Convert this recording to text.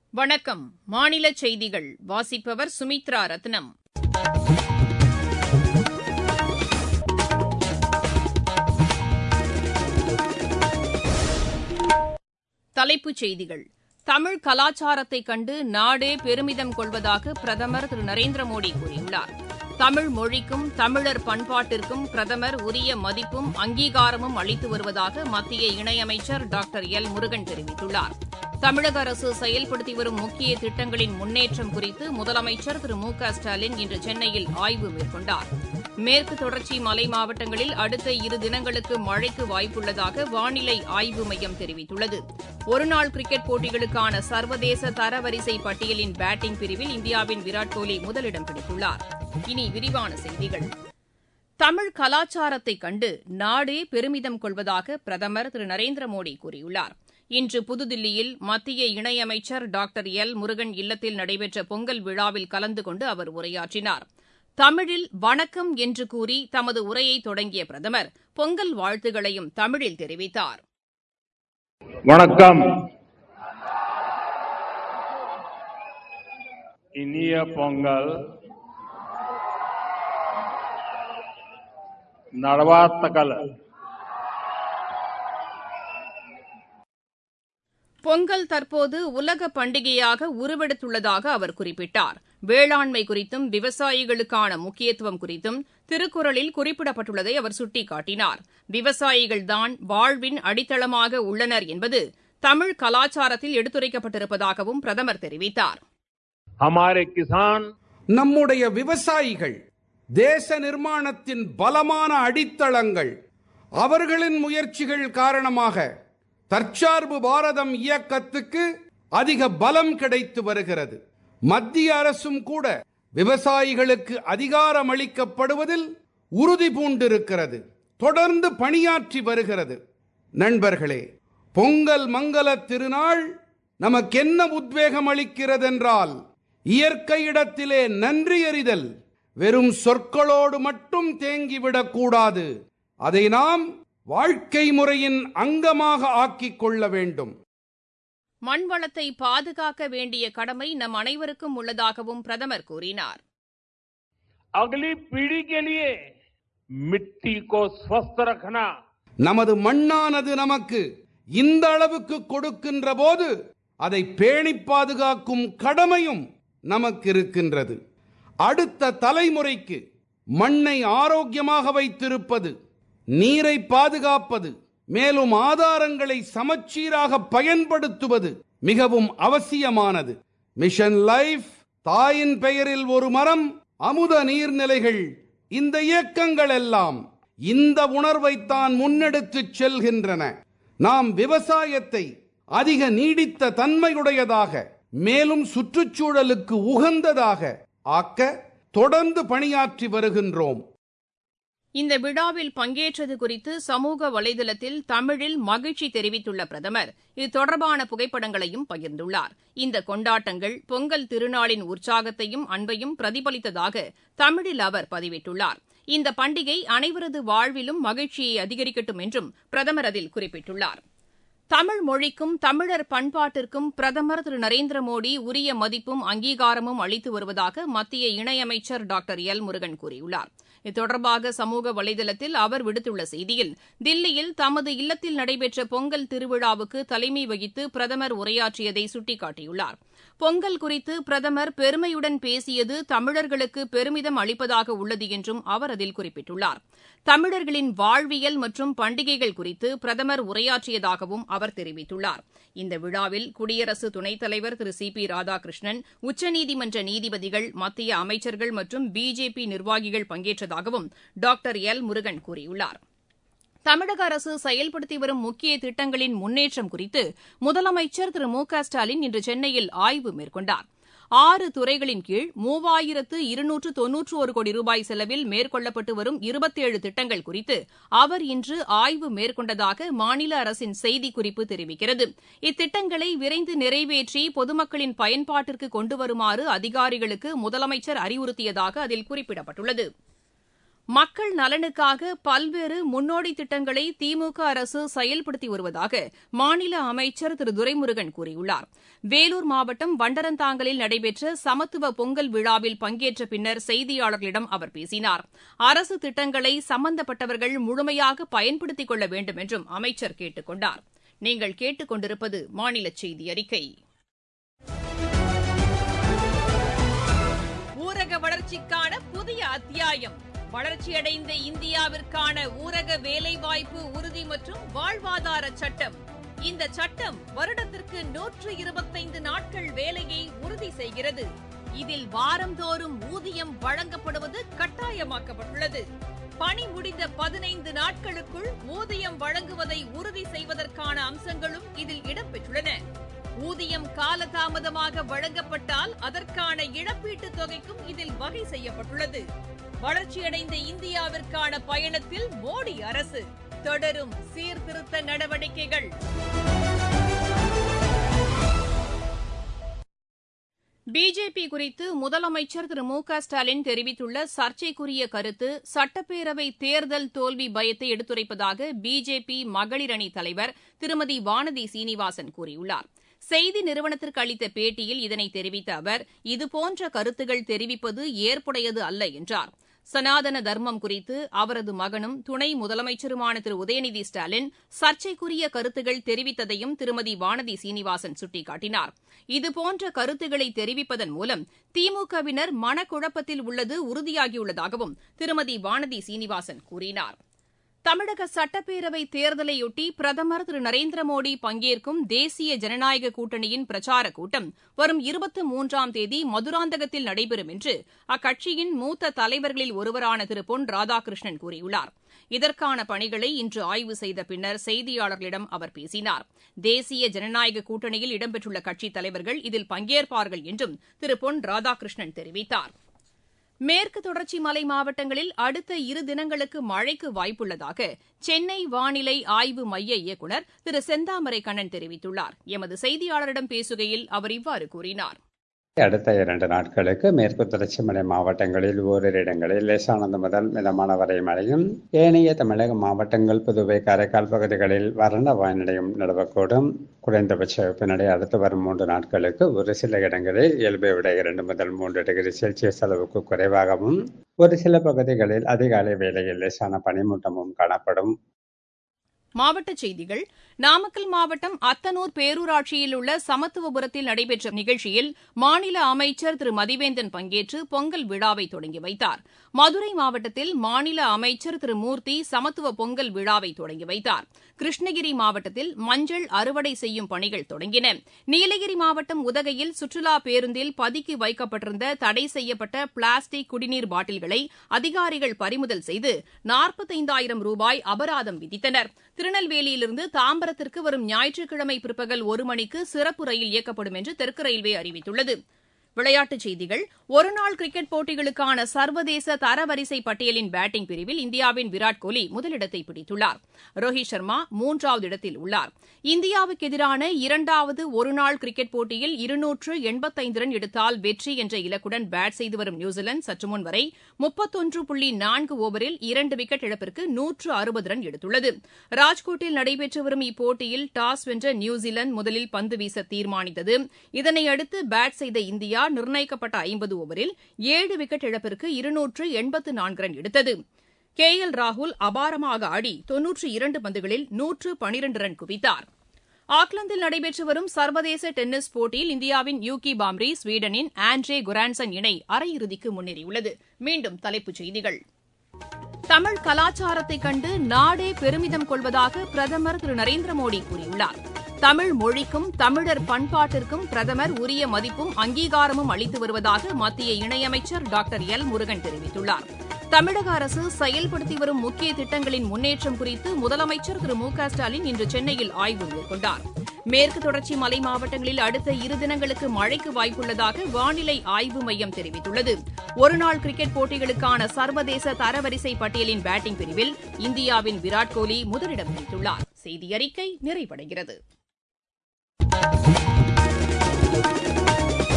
வணக்கம் மாநில செய்திகள் வாசிப்பவர் சுமித்ரா ரத்னம் தலைப்புச் செய்திகள் தமிழ் கலாச்சாரத்தைக் கண்டு நாடே பெருமிதம் கொள்வதாக பிரதமர் திரு நரேந்திர மோடி கூறியுள்ளார் தமிழ் மொழிக்கும் தமிழர் பண்பாட்டிற்கும் பிரதமர் உரிய மதிப்பும் அங்கீகாரமும் அளித்து வருவதாக மத்திய இணையமைச்சர் டாக்டர் எல் முருகன் தெரிவித்துள்ளார் தமிழக அரசு செயல்படுத்தி வரும் முக்கிய திட்டங்களின் முன்னேற்றம் குறித்து முதலமைச்சர் திரு மு க ஸ்டாலின் இன்று சென்னையில் ஆய்வு மேற்கொண்டார் மேற்கு தொடர்ச்சி மலை மாவட்டங்களில் அடுத்த இரு தினங்களுக்கு மழைக்கு வாய்ப்புள்ளதாக வானிலை ஆய்வு மையம் தெரிவித்துள்ளது ஒருநாள் கிரிக்கெட் போட்டிகளுக்கான சர்வதேச தரவரிசை பட்டியலின் பேட்டிங் பிரிவில் இந்தியாவின் விராட் கோலி முதலிடம் பிடித்துள்ளார் இனி விரிவான செய்திகள் தமிழ் கலாச்சாரத்தைக் கண்டு நாடே பெருமிதம் கொள்வதாக பிரதமர் திரு நரேந்திர மோடி கூறியுள்ளார் இன்று புதுதில்லியில் மத்திய இணையமைச்சர் டாக்டர் எல் முருகன் இல்லத்தில் நடைபெற்ற பொங்கல் விழாவில் கலந்து கொண்டு அவர் உரையாற்றினார் தமிழில் வணக்கம் என்று கூறி தமது உரையை தொடங்கிய பிரதமர் பொங்கல் வாழ்த்துகளையும் தமிழில் தெரிவித்தார் வணக்கம் இனிய பொங்கல் நடவாத்தகல் பொங்கல் தற்போது உலக பண்டிகையாக உருவெடுத்துள்ளதாக அவர் குறிப்பிட்டார் வேளாண்மை குறித்தும் விவசாயிகளுக்கான முக்கியத்துவம் குறித்தும் திருக்குறளில் குறிப்பிடப்பட்டுள்ளதை அவர் சுட்டிக்காட்டினார் விவசாயிகள்தான் வாழ்வின் அடித்தளமாக உள்ளனர் என்பது தமிழ் கலாச்சாரத்தில் எடுத்துரைக்கப்பட்டிருப்பதாகவும் பிரதமர் தெரிவித்தார் हमारे किसान நம்முடைய விவசாயிகள் தேச நிர்மாணத்தின் பலமான அடித்தளங்கள் அவர்களின் முயற்சிகள் காரணமாக தற்சார்பு பாரதம் இயக்கத்துக்கு அதிக பலம் கிடைத்து வருகிறது மத்திய அரசும் கூட விவசாயிகளுக்கு அதிகாரம் அளிக்கப்படுவதில் உறுதி பூண்டிருக்கிறது தொடர்ந்து பணியாற்றி வருகிறது நண்பர்களே பொங்கல் மங்கள திருநாள் நமக்கென்ன உத்வேகம் அளிக்கிறதென்றால் இயற்கையிடத்திலே நன்றி அறிதல் வெறும் சொற்களோடு மட்டும் தேங்கிவிடக் கூடாது அதை நாம் வாழ்க்கை முறையின் அங்கமாக ஆக்கிக் கொள்ள வேண்டும் மண் வளத்தை பாதுகாக்க வேண்டிய கடமை நம் அனைவருக்கும் உள்ளதாகவும் பிரதமர் கூறினார் अगली पीढ़ी के लिए मिट्टी को स्वस्थ रखना நமது மண்ணானது நமக்கு இந்த அளவுக்கு கொடுக்கின்ற போது அதை பேணி பாதுகாக்கும் கடமையும் நமக்கு இருக்கின்றது அடுத்த தலைமுறைக்கு மண்ணை ஆரோக்கியமாக வைத்திருப்பது நீரை பாதுகாப்பது மேலும் ஆதாரங்களை சமச்சீராக பயன்படுத்துவது மிகவும் அவசியமானது மிஷன் லைஃப் தாயின் பெயரில் ஒரு மரம் அமுத நீர்நிலைகள் இந்த இயக்கங்கள் எல்லாம் இந்த உணர்வைத்தான் முன்னெடுத்துச் செல்கின்றன நாம் விவசாயத்தை அதிக நீடித்த தன்மையுடையதாக மேலும் சுற்றுச்சூழலுக்கு உகந்ததாக ஆக்க தொடர்ந்து பணியாற்றி வருகின்றோம் இந்த விழாவில் பங்கேற்றது குறித்து சமூக வலைதளத்தில் தமிழில் மகிழ்ச்சி தெரிவித்துள்ள பிரதமர் இது தொடர்பான புகைப்படங்களையும் பகிர்ந்துள்ளார் இந்த கொண்டாட்டங்கள் பொங்கல் திருநாளின் உற்சாகத்தையும் அன்பையும் பிரதிபலித்ததாக தமிழில் அவர் பதிவிட்டுள்ளார் இந்த பண்டிகை அனைவரது வாழ்விலும் மகிழ்ச்சியை அதிகரிக்கட்டும் என்றும் பிரதமர் அதில் குறிப்பிட்டுள்ளார் தமிழ் மொழிக்கும் தமிழர் பண்பாட்டிற்கும் பிரதமர் திரு நரேந்திர மோடி உரிய மதிப்பும் அங்கீகாரமும் அளித்து வருவதாக மத்திய இணையமைச்சர் டாக்டர் எல் முருகன் கூறியுள்ளார் இது தொடர்பாக சமூக வலைதளத்தில் அவர் விடுத்துள்ள செய்தியில் தில்லியில் தமது இல்லத்தில் நடைபெற்ற பொங்கல் திருவிழாவுக்கு தலைமை வகித்து பிரதமர் உரையாற்றியதை சுட்டிக்காட்டியுள்ளார் பொங்கல் குறித்து பிரதமர் பெருமையுடன் பேசியது தமிழர்களுக்கு பெருமிதம் அளிப்பதாக உள்ளது என்றும் அவர் அதில் குறிப்பிட்டுள்ளார் தமிழர்களின் வாழ்வியல் மற்றும் பண்டிகைகள் குறித்து பிரதமர் உரையாற்றியதாகவும் அவர் தெரிவித்துள்ளார் இந்த விழாவில் குடியரசு துணைத் தலைவர் திரு சி பி ராதாகிருஷ்ணன் உச்சநீதிமன்ற நீதிபதிகள் மத்திய அமைச்சர்கள் மற்றும் பிஜேபி நிர்வாகிகள் பங்கேற்றதாகவும் டாக்டர் எல் முருகன் கூறியுள்ளார் தமிழக அரசு செயல்படுத்தி வரும் முக்கிய திட்டங்களின் முன்னேற்றம் குறித்து முதலமைச்சர் திரு மு க ஸ்டாலின் இன்று சென்னையில் ஆய்வு மேற்கொண்டார் ஆறு துறைகளின் கீழ் மூவாயிரத்து இருநூற்று தொன்னூற்று ஒரு கோடி ரூபாய் செலவில் மேற்கொள்ளப்பட்டு வரும் இருபத்தேழு திட்டங்கள் குறித்து அவர் இன்று ஆய்வு மேற்கொண்டதாக மாநில அரசின் செய்திக்குறிப்பு தெரிவிக்கிறது இத்திட்டங்களை விரைந்து நிறைவேற்றி பொதுமக்களின் பயன்பாட்டிற்கு கொண்டு வருமாறு அதிகாரிகளுக்கு முதலமைச்சர் அறிவுறுத்தியதாக அதில் குறிப்பிடப்பட்டுள்ளது மக்கள் நலனுக்காக பல்வேறு முன்னோடி திட்டங்களை திமுக அரசு செயல்படுத்தி வருவதாக மாநில அமைச்சர் திரு துரைமுருகன் கூறியுள்ளார் வேலூர் மாவட்டம் வண்டரந்தாங்கலில் நடைபெற்ற சமத்துவ பொங்கல் விழாவில் பங்கேற்ற பின்னர் செய்தியாளர்களிடம் அவர் பேசினார் அரசு திட்டங்களை சம்பந்தப்பட்டவர்கள் முழுமையாக பயன்படுத்திக் கொள்ள வேண்டும் என்றும் அமைச்சர் கேட்டுக் கொண்டார் நீங்கள் கேட்டுக் கொண்டிருப்பது மாநில செய்தி அறிக்கை ஊரக வளர்ச்சிக்கான புதிய அத்தியாயம் வளர்ச்சியடைந்த இந்தியாவிற்கான ஊரக வேலைவாய்ப்பு உறுதி மற்றும் வாழ்வாதார சட்டம் இந்த சட்டம் வருடத்திற்கு நூற்று இருபத்தைந்து நாட்கள் வேலையை உறுதி செய்கிறது இதில் வாரந்தோறும் ஊதியம் வழங்கப்படுவது கட்டாயமாக்கப்பட்டுள்ளது பணி முடிந்த பதினைந்து நாட்களுக்குள் ஊதியம் வழங்குவதை உறுதி செய்வதற்கான அம்சங்களும் இதில் இடம்பெற்றுள்ளன ஊதியம் காலதாமதமாக வழங்கப்பட்டால் அதற்கான இழப்பீட்டுத் தொகைக்கும் இதில் வகை செய்யப்பட்டுள்ளது வளர்ச்சியடைந்த இந்தியாவிற்கான பயணத்தில் மோடி அரசு தொடரும் சீர்திருத்த நடவடிக்கைகள் பிஜேபி குறித்து முதலமைச்சர் திரு மு க ஸ்டாலின் தெரிவித்துள்ள சர்ச்சைக்குரிய கருத்து சட்டப்பேரவை தேர்தல் தோல்வி பயத்தை எடுத்துரைப்பதாக பிஜேபி மகளிர் அணி தலைவர் திருமதி வானதி சீனிவாசன் கூறியுள்ளார் செய்தி நிறுவனத்திற்கு அளித்த பேட்டியில் இதனை தெரிவித்த அவர் இதுபோன்ற கருத்துகள் தெரிவிப்பது ஏற்புடையது அல்ல என்றார் சனாதன தர்மம் குறித்து அவரது மகனும் துணை முதலமைச்சருமான திரு உதயநிதி ஸ்டாலின் சர்ச்சைக்குரிய கருத்துகள் தெரிவித்ததையும் திருமதி வானதி சீனிவாசன் சுட்டிக்காட்டினார் இதுபோன்ற கருத்துக்களை தெரிவிப்பதன் மூலம் திமுகவினர் மனக்குழப்பத்தில் உள்ளது உறுதியாகியுள்ளதாகவும் திருமதி வானதி சீனிவாசன் கூறினார் தமிழக சட்டப்பேரவை தேர்தலையொட்டி பிரதமர் திரு நரேந்திர மோடி பங்கேற்கும் தேசிய ஜனநாயக கூட்டணியின் பிரச்சாரக் கூட்டம் வரும் இருபத்தி மூன்றாம் தேதி மதுராந்தகத்தில் நடைபெறும் என்று அக்கட்சியின் மூத்த தலைவர்களில் ஒருவரான திரு பொன் ராதாகிருஷ்ணன் கூறியுள்ளார் இதற்கான பணிகளை இன்று ஆய்வு செய்த பின்னர் செய்தியாளர்களிடம் அவர் பேசினார் தேசிய ஜனநாயக கூட்டணியில் இடம்பெற்றுள்ள கட்சித் தலைவர்கள் இதில் பங்கேற்பார்கள் என்றும் திரு பொன் ராதாகிருஷ்ணன் தெரிவித்தாா் மேற்கு தொடர்ச்சி மலை மாவட்டங்களில் அடுத்த இரு தினங்களுக்கு மழைக்கு வாய்ப்புள்ளதாக சென்னை வானிலை ஆய்வு மைய இயக்குநர் திரு செந்தாமரை கண்ணன் தெரிவித்துள்ளார் எமது செய்தியாளரிடம் பேசுகையில் அவர் இவ்வாறு கூறினார் அடுத்த இரண்டு நாட்களுக்கு மேற்கு தொடர்ச்சி மலை மாவட்டங்களில் ஓரிரு இடங்களில் லேசானது முதல் மிதமான வரை மழையும் ஏனைய தமிழக மாவட்டங்கள் புதுவை காரைக்கால் பகுதிகளில் வறண்ட வானிலையும் நிலவக்கூடும் குறைந்தபட்ச வெப்பநிலை அடுத்து வரும் மூன்று நாட்களுக்கு ஒரு சில இடங்களில் இயல்பை விட இரண்டு முதல் மூன்று டிகிரி செல்சியஸ் அளவுக்கு குறைவாகவும் ஒரு சில பகுதிகளில் அதிகாலை வேளையில் லேசான பனிமூட்டமும் காணப்படும் மாவட்டச் செய்திகள் நாமக்கல் மாவட்டம் அத்தனூர் பேரூராட்சியில் உள்ள சமத்துவபுரத்தில் நடைபெற்ற நிகழ்ச்சியில் மாநில அமைச்சர் திரு மதிவேந்தன் பங்கேற்று பொங்கல் விழாவை தொடங்கி வைத்தார் மதுரை மாவட்டத்தில் மாநில அமைச்சர் திரு மூர்த்தி சமத்துவ பொங்கல் விழாவை தொடங்கி வைத்தார் கிருஷ்ணகிரி மாவட்டத்தில் மஞ்சள் அறுவடை செய்யும் பணிகள் தொடங்கின நீலகிரி மாவட்டம் உதகையில் சுற்றுலா பேருந்தில் பதுக்கி வைக்கப்பட்டிருந்த தடை செய்யப்பட்ட பிளாஸ்டிக் குடிநீர் பாட்டில்களை அதிகாரிகள் பறிமுதல் செய்து நாற்பத்தைந்தாயிரம் ரூபாய் அபராதம் விதித்தனர் திருநெல்வேலியிலிருந்து தாம்பரத்திற்கு வரும் ஞாயிற்றுக்கிழமை பிற்பகல் ஒரு மணிக்கு சிறப்பு ரயில் இயக்கப்படும் என்று தெற்கு ரயில்வே அறிவித்துள்ளது விளையாட்டுச் செய்திகள் ஒருநாள் கிரிக்கெட் போட்டிகளுக்கான சர்வதேச தரவரிசை பட்டியலின் பேட்டிங் பிரிவில் இந்தியாவின் விராட் கோலி முதலிடத்தை பிடித்துள்ளார் ரோஹித் சர்மா மூன்றாவது இடத்தில் உள்ளார் இந்தியாவுக்கு எதிரான இரண்டாவது ஒருநாள் கிரிக்கெட் போட்டியில் இருநூற்று எண்பத்தைந்து ரன் எடுத்தால் வெற்றி என்ற இலக்குடன் பேட் செய்து வரும் நியூசிலாந்து சற்று முன் வரை முப்பத்தொன்று புள்ளி நான்கு ஓவரில் இரண்டு விக்கெட் இழப்பிற்கு நூற்று அறுபது ரன் எடுத்துள்ளது ராஜ்கோட்டில் நடைபெற்று வரும் இப்போட்டியில் டாஸ் வென்ற நியூசிலாந்து முதலில் பந்து வீச தீர்மானித்தது இதனையடுத்து பேட் செய்த இந்தியா நிர்ணயிக்கப்பட்ட ஐம்பது ஓவரில் ஏழு விக்கெட் இழப்பிற்கு இருநூற்று எண்பத்து நான்கு ரன் எடுத்தது கே எல் ராகுல் அபாரமாக ஆடி தொன்னூற்று இரண்டு பந்துகளில் நூற்று பனிரண்டு ரன் குவித்தார் ஆக்லாந்தில் நடைபெற்று வரும் சர்வதேச டென்னிஸ் போட்டியில் இந்தியாவின் யூகி பாம்ரி ஸ்வீடனின் ஆண்ட்ரே குரான்சன் இணை அரையிறுதிக்கு முன்னேறியுள்ளது மீண்டும் தலைப்புச் செய்திகள் தமிழ் கலாச்சாரத்தைக் கண்டு நாடே பெருமிதம் கொள்வதாக பிரதமர் திரு நரேந்திர மோடி கூறியுள்ளார் தமிழ் மொழிக்கும் தமிழர் பண்பாட்டிற்கும் பிரதமர் உரிய மதிப்பும் அங்கீகாரமும் அளித்து வருவதாக மத்திய இணையமைச்சர் டாக்டர் எல் முருகன் தெரிவித்துள்ளார் தமிழக அரசு செயல்படுத்தி வரும் முக்கிய திட்டங்களின் முன்னேற்றம் குறித்து முதலமைச்சர் திரு மு க ஸ்டாலின் இன்று சென்னையில் ஆய்வு மேற்கொண்டார் மேற்கு தொடர்ச்சி மலை மாவட்டங்களில் அடுத்த இரு தினங்களுக்கு மழைக்கு வாய்ப்புள்ளதாக வானிலை ஆய்வு மையம் தெரிவித்துள்ளது ஒருநாள் கிரிக்கெட் போட்டிகளுக்கான சர்வதேச தரவரிசை பட்டியலின் பேட்டிங் பிரிவில் இந்தியாவின் விராட் கோலி முதலிடம் பிடித்துள்ளார் செய்தி அறிக்கை நிறைவடைகிறது